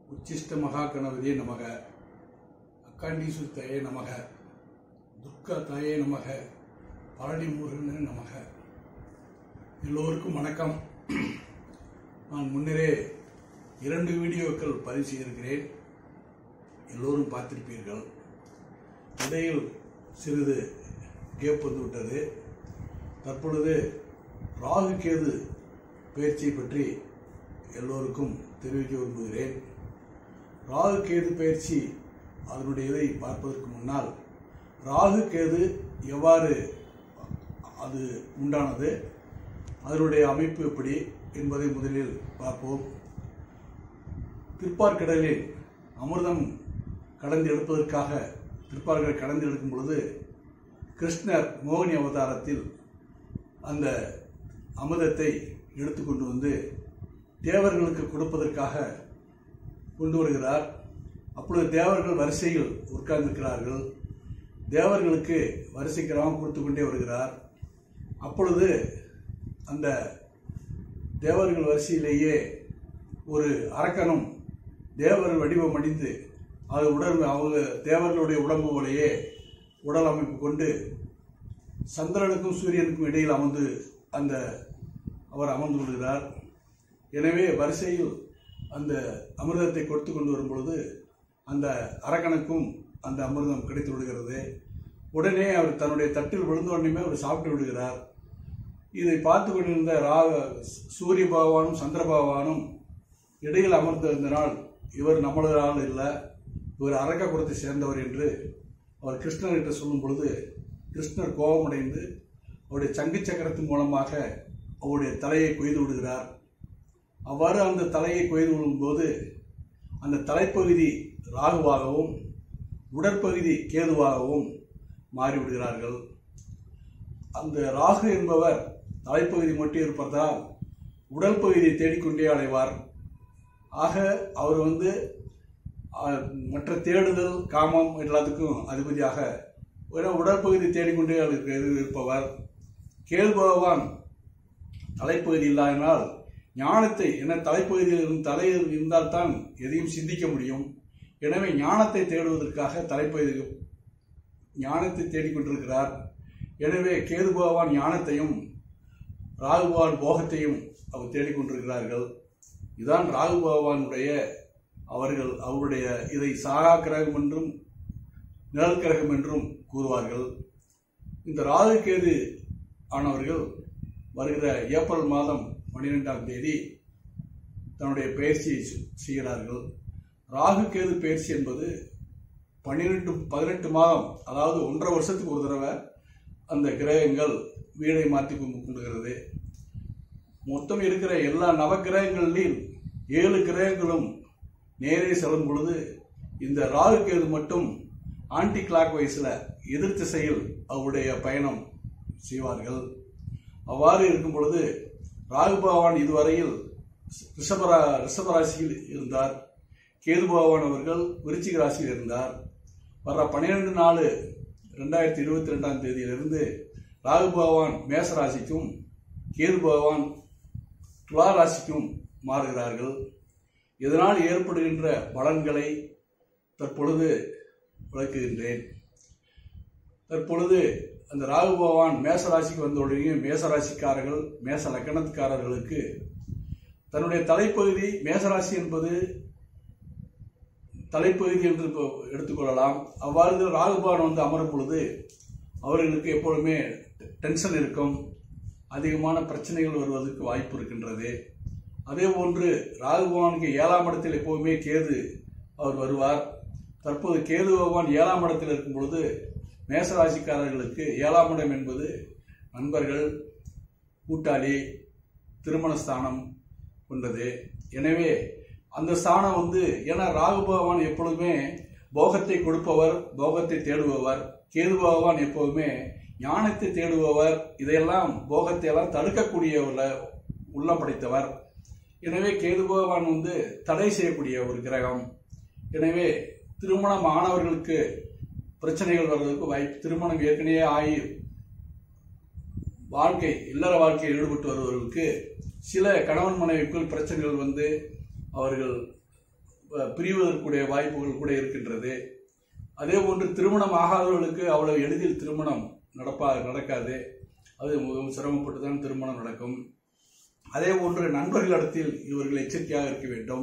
உச்சிஷ்ட மகா கணபதியே நமக அக்காண்டீஸ்வரி தாயே நமக துர்கா தாயே நமக பழனி முருகனே நமக எல்லோருக்கும் வணக்கம் நான் முன்னரே இரண்டு வீடியோக்கள் பதிவு செய்திருக்கிறேன் எல்லோரும் பார்த்திருப்பீர்கள் இடையில் சிறிது கேப் வந்து விட்டது தற்பொழுது ராகு கேது பயிற்சியை பற்றி எல்லோருக்கும் தெரிவிக்க விரும்புகிறேன் ராகு கேது பயிற்சி அதனுடைய இதை பார்ப்பதற்கு முன்னால் ராகு கேது எவ்வாறு அது உண்டானது அதனுடைய அமைப்பு எப்படி என்பதை முதலில் பார்ப்போம் திருப்பார்கடலில் அமிர்தம் கடந்து எடுப்பதற்காக திருப்பார்கடல் கடந்து எடுக்கும் பொழுது கிருஷ்ணர் மோகினி அவதாரத்தில் அந்த அமிர்தத்தை எடுத்துக்கொண்டு வந்து தேவர்களுக்கு கொடுப்பதற்காக கொண்டு வருகிறார் அப்பொழுது தேவர்கள் வரிசையில் உட்கார்ந்திருக்கிறார்கள் தேவர்களுக்கு வரிசை கிரமம் கொடுத்து கொண்டே வருகிறார் அப்பொழுது அந்த தேவர்கள் வரிசையிலேயே ஒரு அரக்கனும் தேவர் வடிவம் அடிந்து அது உடல் அவங்க தேவர்களுடைய உடம்பு போலேயே உடல் அமைப்பு கொண்டு சந்திரனுக்கும் சூரியனுக்கும் இடையில் அமர்ந்து அந்த அவர் அமர்ந்து கொள்கிறார் எனவே வரிசையில் அந்த அமிர்தத்தை கொடுத்து கொண்டு வரும் பொழுது அந்த அரக்கனுக்கும் அந்த அமிர்தம் கிடைத்து விடுகிறது உடனே அவர் தன்னுடைய தட்டில் விழுந்த உடனே அவர் சாப்பிட்டு விடுகிறார் இதை பார்த்து கொண்டிருந்த ரா சூரிய பகவானும் சந்திர பகவானும் இடையில் அமர்ந்திருந்தனால் இவர் நம்மளது ஆள் இல்லை இவர் அரக்கபுரத்தை சேர்ந்தவர் என்று அவர் கிருஷ்ணர்கிட்ட சொல்லும் பொழுது கிருஷ்ணர் கோபமடைந்து அவருடைய சங்கு சக்கரத்தின் மூலமாக அவருடைய தலையை கொய்து விடுகிறார் அவ்வாறு அந்த தலையை கொய்து விடும்போது அந்த தலைப்பகுதி ராகுவாகவும் உடற்பகுதி கேதுவாகவும் மாறிவிடுகிறார்கள் அந்த ராகு என்பவர் தலைப்பகுதி மட்டும் இருப்பதால் உடல் பகுதியை தேடிக்கொண்டே அலைவார் ஆக அவர் வந்து அஹ், மற்ற தேடுதல் காமம் எல்லாத்துக்கும் அதிபதியாக ஒரு உடற்பகுதி தேடிக்கொண்டே இருக்கிறது இருப்பவர் கேள் பகவான் தலைப்பகுதி இல்லாதனால் ஞானத்தை என தலைப்பகுதியில் இருந்து தலையில் இருந்தால்தான் எதையும் சிந்திக்க முடியும் எனவே ஞானத்தை தேடுவதற்காக தலைப்பகுதி ஞானத்தை தேடிக்கொண்டிருக்கிறார் எனவே கேது பகவான் ஞானத்தையும் ராகு பகவான் போகத்தையும் அவர் தேடிக்கொண்டிருக்கிறார்கள் இதுதான் ராகு பகவானுடைய அவர்கள் அவருடைய இதை சாகா கிரகம் என்றும் நிழல் கிரகம் என்றும் கூறுவார்கள் இந்த ராகு கேது ஆனவர்கள் வருகிற ஏப்ரல் மாதம் பன்னிரெண்டாம் தேதி தன்னுடைய பயிற்சியை செ- செய்கிறார்கள் ராகு கேது பயிற்சி என்பது பன்னிரெண்டு பதினெட்டு மாதம் அதாவது ஒன்றரை வருஷத்துக்கு ஒரு தடவை அந்த கிரகங்கள் வீடை மாற்றி கொண்டு கொண்டுகிறது மொத்தம் இருக்கிற எல்லா நவக்கிரகங்களிலும் ஏழு கிரகங்களும் நேரே செல்லும் பொழுது இந்த ராகு கேது மட்டும் ஆன்டி கிளாக் வைஸில் எதிர் திசையில் அவருடைய பயணம் செய்வார்கள் அவ்வாறு இருக்கும் பொழுது ராகு பகவான் இதுவரையில் ரிஷபரா ரிஷபராசியில் இருந்தார் கேது பகவான் அவர்கள் விருச்சிக ராசியில் இருந்தார் வர்ற பன்னிரெண்டு நாலு ரெண்டாயிரத்தி இருபத்தி ரெண்டாம் தேதியிலிருந்து ராகு பகவான் மேச ராசிக்கும் கேது பகவான் துலா ராசிக்கும் மாறுகிறார்கள் இதனால் ஏற்படுகின்ற பலன்களை தற்பொழுது விளக்குகின்றேன் தற்பொழுது அந்த ராகு பகவான் மேச ராசிக்கு வந்த உடனே மேச ராசிக்காரர்கள் மேச லக்கணத்துக்காரர்களுக்கு தன்னுடைய தலைப்பகுதி மேசராசி என்பது தலைப்பகுதி என்று இப்போ எடுத்துக்கொள்ளலாம் அவ்வாறு ராகுபான் வந்து அமரும் பொழுது அவர்களுக்கு எப்பொழுதுமே டென்ஷன் இருக்கும் அதிகமான பிரச்சனைகள் வருவதற்கு வாய்ப்பு இருக்கின்றது அதே போன்று ராகுபவானுக்கு ஏழாம் இடத்தில் எப்போதுமே கேது அவர் வருவார் தற்போது கேது பகவான் ஏழாம் இடத்தில் இருக்கும் பொழுது மேசராசிக்காரர்களுக்கு ஏழாம் இடம் என்பது நண்பர்கள் கூட்டாளி திருமண ஸ்தானம் கொண்டது எனவே அந்த ஸ்தானம் வந்து ஏன்னா ராகு பகவான் எப்பொழுதுமே போகத்தை கொடுப்பவர் போகத்தை தேடுபவர் கேது பகவான் எப்போதுமே ஞானத்தை தேடுபவர் இதையெல்லாம் போகத்தை எல்லாம் தடுக்கக்கூடிய உள்ள உள்ளம் படைத்தவர் எனவே கேது பகவான் வந்து தடை செய்யக்கூடிய ஒரு கிரகம் எனவே திருமணம் ஆனவர்களுக்கு பிரச்சனைகள் வர்றதுக்கு வாய்ப்பு திருமணம் ஏற்கனவே ஆகி வாழ்க்கை இல்லற வாழ்க்கையில் ஈடுபட்டு வருபவர்களுக்கு சில கணவன் மனைவிக்குள் பிரச்சனைகள் வந்து அவர்கள் அஹ், பிரிவதற்குடைய வாய்ப்புகள் கூட இருக்கின்றது அதே போன்று திருமணம் ஆகாதவர்களுக்கு அவ்வளவு எளிதில் திருமணம் நடப்பா நடக்காது அது மிகவும் சிரமப்பட்டு தான் திருமணம் நடக்கும் அதே போன்று நண்பர்களிடத்தில் இவர்கள் எச்சரிக்கையாக இருக்க வேண்டும்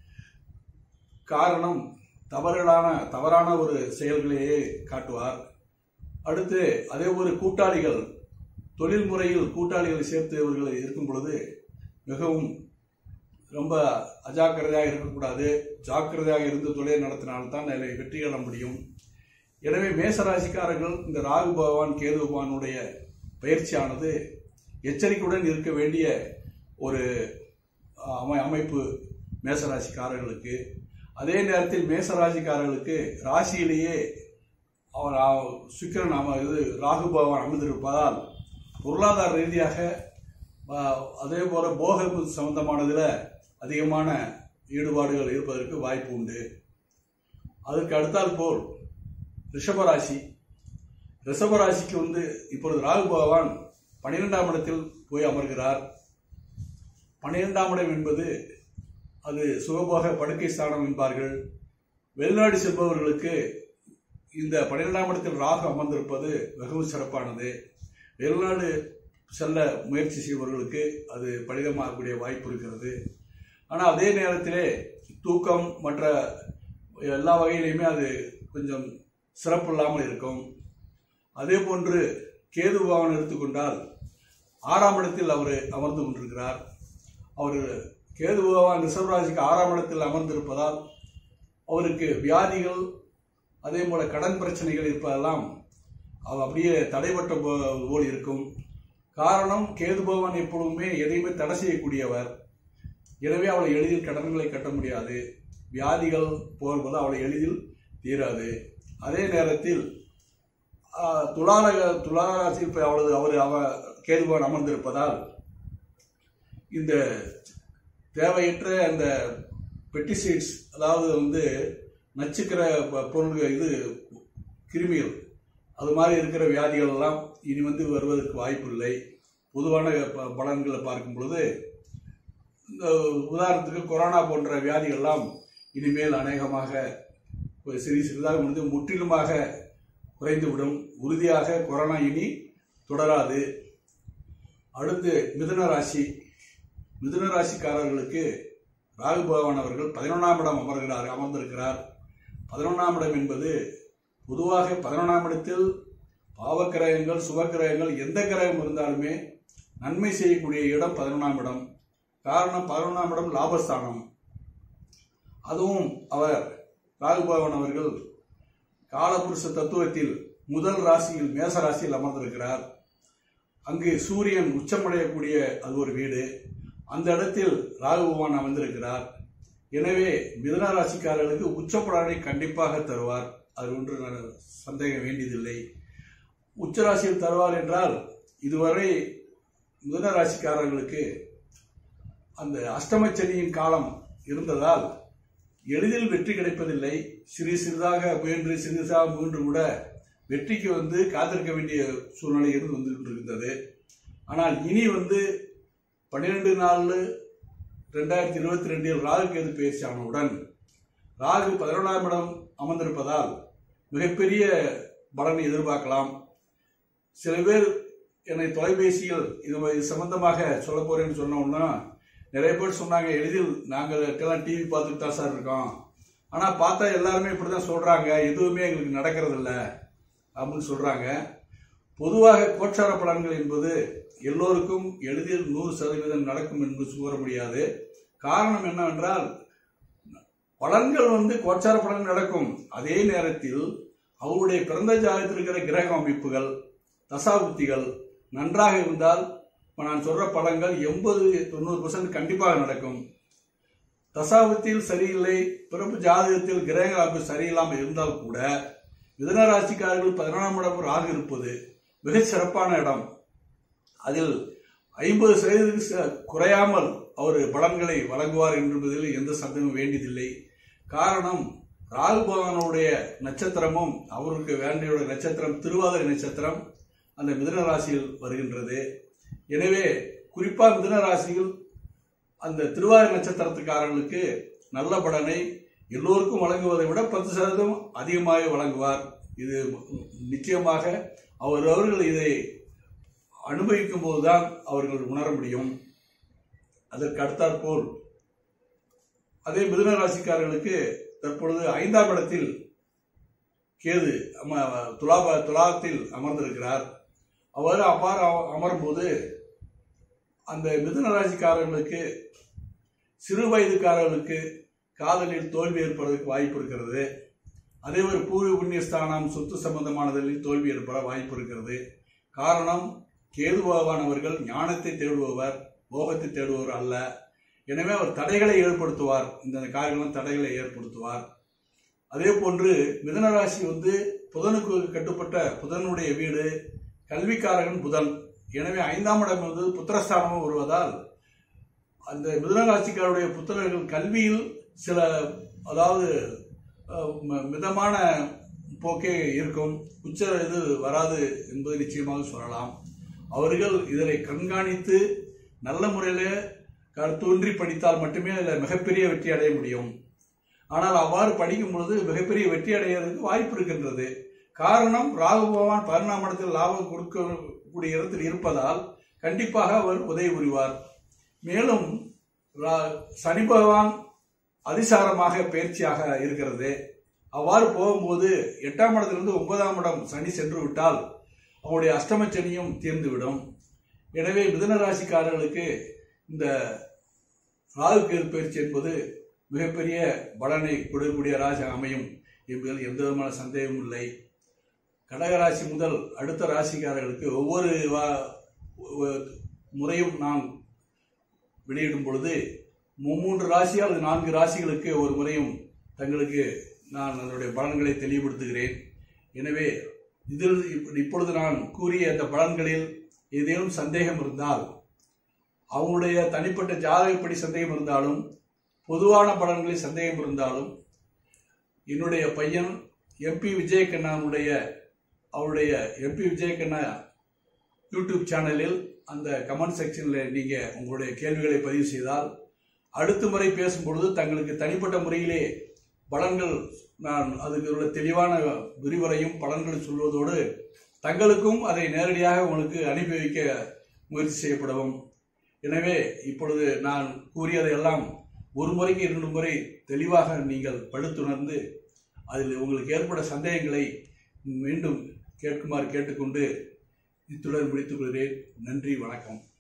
காரணம் தவறுகளான தவறான ஒரு செயல்களையே காட்டுவார் அடுத்து அதே ஒரு கூட்டாளிகள் தொழில் முறையில் கூட்டாளிகளை சேர்த்து இவர்கள் இருக்கும் பொழுது மிகவும் ரொம்ப அஜாக்கிரதையாக இருக்கக்கூடாது ஜாக்கிரதையாக இருந்து தொழில் நடத்தினால்தான் அதில் வெற்றி காண முடியும் எனவே மேசராசிக்காரர்கள் இந்த ராகு பகவான் கேது பகவானுடைய பயிற்சியானது எச்சரிக்கையுடன் இருக்க வேண்டிய ஒரு அமை அமைப்பு மேசராசிக்காரர்களுக்கு அதே நேரத்தில் மேசராசிக்காரர்களுக்கு ராசியிலேயே அவர் அவ- சுக்கிரன் அம இது ராகு பகவான் அமர்ந்திருப்பதால் பொருளாதார ரீதியாக ஆ, அதே போல போக சம்பந்தமானதில் அதிகமான ஈடுபாடுகள் இருப்பதற்கு வாய்ப்பு உண்டு அதற்கு அடுத்தால் போல் ரிஷபராசி ரிஷபராசிக்கு வந்து இப்பொழுது ராகு பகவான் பன்னிரெண்டாம் இடத்தில் போய் அமர்கிறார் பன்னிரெண்டாம் இடம் என்பது அது சுகபோக படுக்கை ஸ்தானம் என்பார்கள் வெளிநாடு செல்பவர்களுக்கு இந்த பன்னிரெண்டாம் இடத்தில் ராகு அமர்ந்திருப்பது மிகவும் சிறப்பானது வெளிநாடு செல்ல முயற்சி செய்பவர்களுக்கு அது பலிதமாகக்கூடிய வாய்ப்பு இருக்கிறது ஆனால் அதே நேரத்திலே தூக்கம் மற்ற எல்லா வகையிலையுமே அது கொஞ்சம் சிறப்பு இல்லாமல் இருக்கும் அதே போன்று கேது பகவான் எடுத்துக்கொண்டால் ஆறாம் இடத்தில் அவர் அமர்ந்து கொண்டிருக்கிறார் அவர் கேது பகவான் ரிஷபராசிக்கு ஆறாம் இடத்தில் அமர்ந்திருப்பதால் அவருக்கு வியாதிகள் அதே போல கடன் பிரச்சனைகள் இருப்பதெல்லாம் அது அப்படியே தடைபட்ட போ- போல் இருக்கும் காரணம் கேது பகவான் எப்பொழுதுமே எதையுமே தடை செய்யக்கூடியவர் எனவே அவளை எளிதில் கடன்களை கட்ட முடியாது வியாதிகள் போகும்போது அவளை எளிதில் தீராது அதே நேரத்தில் ஆஹ், துலார துளாராசி இப்போ அவளது அவர் அவ கேதுபவன் அமர்ந்திருப்பதால் இந்த தேவையற்ற அந்த பெட்டிசைட்ஸ் அதாவது வந்து நச்சுக்கிற ப- பொருள்கள் இது கிருமிகள் அது மாதிரி இருக்கிற வியாதிகள் எல்லாம் இனி வந்து வருவதற்கு வாய்ப்பு இல்லை பொதுவான ப- பலன்களை பார்க்கும் பொழுது இந்த உதாரணத்துக்கு கொரோனா போன்ற வியாதிகள்லாம் இனிமேல் அநேகமாக ஒரு சிறிது சிறிதாக முடிந்து முற்றிலுமாக குறைந்துவிடும் உறுதியாக கொரோனா இனி தொடராது அடுத்து மிதுன ராசி மிதுன ராசிக்காரர்களுக்கு ராகு பகவான் அவர்கள் பதினொன்றாம் இடம் அமர்கிறார் அமர்ந்திருக்கிறார் பதினொன்றாம் இடம் என்பது பொதுவாக பதினொன்றாம் இடத்தில் பாவக்கிரகங்கள் சுபக்கிரகங்கள் எந்த கிரகம் இருந்தாலுமே நன்மை செய்யக்கூடிய இடம் பதினொன்றாம் இடம் காரணம் பதினொன்றாம் இடம் லாபஸ்தானம் அதுவும் அவர் ராகு பகவான் அவர்கள் காலபுருஷ தத்துவத்தில் முதல் ராசியில் மேச ராசியில் அமர்ந்திருக்கிறார் அங்கு சூரியன் உச்சமடையக்கூடிய அது ஒரு வீடு அந்த இடத்தில் ராகு பகவான் அமர்ந்திருக்கிறார் எனவே மிதுன ராசிக்காரர்களுக்கு உச்சப்பலனை கண்டிப்பாக தருவார் அது ஒன்று நான் சந்தேகம் வேண்டியதில்லை உச்சராசியில் தருவார் என்றால் இதுவரை மிதுன ராசிக்காரர்களுக்கு அந்த அஷ்டமச்சனியின் காலம் இருந்ததால் எளிதில் வெற்றி கிடைப்பதில்லை சிறு சிறிதாக முயன்று சிறிதாக முயன்று கூட வெற்றிக்கு வந்து காத்திருக்க வேண்டிய சூழ்நிலை இருந்து வந்து கொண்டிருந்தது ஆனால் இனி வந்து பன்னிரெண்டு நாலு ரெண்டாயிரத்தி இருபத்தி ரெண்டில் ராகு கேது பயிற்சி ஆனவுடன் ராகு பதினொன்றாம் இடம் அமர்ந்திருப்பதால் மிகப்பெரிய பலனை எதிர்பார்க்கலாம் சில பேர் என்னை தொலைபேசியில் இது இது சம்பந்தமாக சொல்ல போறேன்னு சொன்ன உடனே நிறைய பேர் சொன்னாங்க எளிதில் நாங்கள் எல்லாம் டிவி பார்த்துட்டு தான் சார் இருக்கோம் ஆனால் பார்த்தா எல்லாருமே இப்படி தான் சொல்கிறாங்க எதுவுமே எங்களுக்கு நடக்கிறது இல்ல அப்படின்னு சொல்கிறாங்க பொதுவாக கோச்சார பலன்கள் என்பது எல்லோருக்கும் எளிதில் நூறு சதவீதம் நடக்கும் என்று கூற முடியாது காரணம் என்னவென்றால் பலன்கள் வந்து கோச்சார பலன் நடக்கும் அதே நேரத்தில் அவருடைய பிறந்த ஜாதகத்தில் இருக்கிற கிரக அமைப்புகள் தசாபுத்திகள் நன்றாக இருந்தால் இப்ப நான் சொல்ற பலன்கள் எண்பது தொண்ணூறு பர்சன்ட் கண்டிப்பாக நடக்கும் தசாபத்தில் சரியில்லை பிறப்பு ஜாதகத்தில் கிரக அமைப்பு சரியில்லாமல் இருந்தால் கூட மிதன ராசிக்காரர்கள் பதினொன்றாம் இடம் ராகு இருப்பது மிக சிறப்பான இடம் அதில் ஐம்பது சதவீதம் குறையாமல் அவர் பலன்களை வழங்குவார் என்பதில் எந்த சந்தேகமும் வேண்டியதில்லை காரணம் ராகு பகவானுடைய நட்சத்திரமும் அவருக்கு வேண்டிய நட்சத்திரம் திருவாதிரை நட்சத்திரம் அந்த மிதுன ராசியில் வருகின்றது எனவே குறிப்பாக மிதுன ராசியில் அந்த திருவாதிரை நட்சத்திரத்துக்காரர்களுக்கு நல்ல பலனை எல்லோருக்கும் வழங்குவதை விட பத்து சதவீதம் அதிகமாக வழங்குவார் இது நிச்சயமாக அவர் அவர்கள் இதை அனுபவிக்கும் போதுதான் அவர்கள் உணர முடியும் அதற்கு அடுத்தாற்போல் அதே மிதுன ராசிக்காரர்களுக்கு தற்பொழுது ஐந்தாம் இடத்தில் கேது அம- துலாப துலாத்தில் அமர்ந்திருக்கிறார் அவர் அவ்வாறு அம- அமரும்போது அந்த மிதுன ராசிக்காரர்களுக்கு சிறு வயதுக்காரர்களுக்கு காதலில் தோல்வி ஏற்படுவதற்கு வாய்ப்பு இருக்கிறது அதே ஒரு பூர்வ புண்ணியஸ்தானம் சொத்து சம்பந்தமானதில் தோல்வி ஏற்பட வாய்ப்பு இருக்கிறது காரணம் கேது பகவானவர்கள் ஞானத்தை தேடுபவர் போகத்தை தேடுபவர் அல்ல எனவே அவர் தடைகளை ஏற்படுத்துவார் இந்த காரியங்களும் தடைகளை ஏற்படுத்துவார் அதே போன்று மிதன ராசி வந்து புதனுக்கு கட்டுப்பட்ட புதனுடைய வீடு கல்விக்காரகன் புதன் எனவே ஐந்தாம் இடம் வந்து புத்திரஸ்தானமும் வருவதால் அந்த மிதுன ராசிக்காருடைய புத்திரர்கள் கல்வியில் சில அதாவது அஹ், ம- மிதமான போக்கே இருக்கும் உச்ச இது வராது என்பது நிச்சயமாக சொல்லலாம் அவர்கள் இதனை கண்காணித்து நல்ல முறையில் கருத்தூன்றி படித்தால் மட்டுமே அதில் மிகப்பெரிய வெற்றி அடைய முடியும் ஆனால் அவ்வாறு படிக்கும் பொழுது மிகப்பெரிய வெற்றி அடைகிறதுக்கு வாய்ப்பு இருக்கின்றது காரணம் ராகு பகவான் பதினொன்றாம் இடத்தில் லாபம் கொடுக்கக்கூடிய இடத்தில் இருப்பதால் கண்டிப்பாக அவர் உதவி புரிவார் மேலும் ரா- சனி பகவான் அதிசாரமாக பயிற்சியாக இருக்கிறது அவ்வாறு போகும்போது எட்டாம் இடத்திலிருந்து ஒன்பதாம் இடம் சனி சென்று விட்டால் அவருடைய அஷ்டம சனியும் தீர்ந்துவிடும் எனவே மிதுன ராசிக்காரர்களுக்கு இந்த ராகு கேது பயிற்சி என்பது மிகப்பெரிய பலனை கொடுக்கக்கூடிய ராசி அமையும் என்பதில் எந்த விதமான சந்தேகமும் இல்லை கடகராசி முதல் அடுத்த ராசிக்காரர்களுக்கு ஒவ்வொரு வா- ஒ- முறையும் நான் வெளியிடும் பொழுது மூன்று ராசி அல்லது நான்கு ராசிகளுக்கு ஒரு முறையும் தங்களுக்கு நான் அதனுடைய பலன்களை தெளிவுபடுத்துகிறேன் எனவே இதில் இப்ப- இப்பொழுது நான் கூறிய அந்த பலன்களில் ஏதேனும் சந்தேகம் இருந்தால் அவங்களுடைய தனிப்பட்ட ஜாதகப்படி சந்தேகம் இருந்தாலும் பொதுவான பலன்களில் சந்தேகம் இருந்தாலும் என்னுடைய பையன் எம்பி விஜயகண்ணனுடைய அவருடைய எம்பி விஜயகண்ணா யூடியூப் சேனலில் அந்த கமெண்ட் செக்ஷனில் நீங்கள் உங்களுடைய கேள்விகளை பதிவு செய்தால் அடுத்த முறை பேசும்பொழுது தங்களுக்கு தனிப்பட்ட முறையிலே பலன்கள் நான் அதுக்கு உள்ள தெளிவான விரிவுரையும் பலன்கள் சொல்வதோடு தங்களுக்கும் அதை நேரடியாக உங்களுக்கு அனுப்பி வைக்க முயற்சி செய்யப்படவும் எனவே இப்பொழுது நான் கூறியதையெல்லாம் ஒரு முறைக்கு இரண்டு முறை தெளிவாக நீங்கள் படுத்துணர்ந்து அதில் உங்களுக்கு ஏற்பட சந்தேகங்களை மீண்டும் கேட்குமாறு கேட்டுக்கொண்டு இத்துடன் முடித்துக் கொள்கிறேன் நன்றி வணக்கம்